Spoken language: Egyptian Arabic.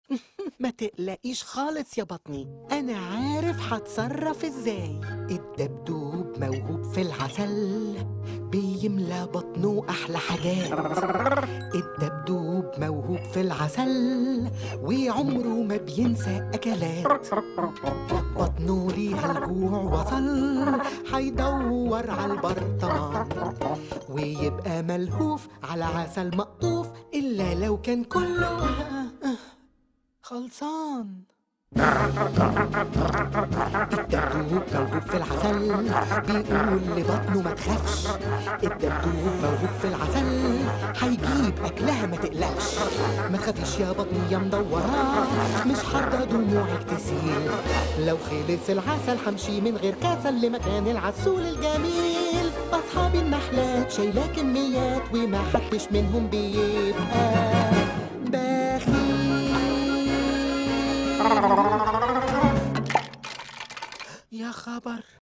ما تقلقيش خالص يا بطني انا عارف هتصرف ازاي الدبدوب موهوب في العسل بيملى بطنه احلى حاجات الدبدوب موهوب في العسل وعمره ما بينسى اكلات بطنه ليها الجوع وصل هيدور على البرطمان ويبقى ملهوف على عسل مقطوف الا لو كان كله خلصان الدبدوب موهوب في العسل بيقول لبطنه ما تخافش الدبدوب موهوب في العسل هيجيب اكلها ما تقلقش ما تخافيش يا بطني يا مدورة مش حارة دموعك تسيل لو خلص العسل همشي من غير كسل لمكان العسول الجميل اصحاب النحلات شايلة كميات وما حدش منهم بيبقى بخيل يا خبر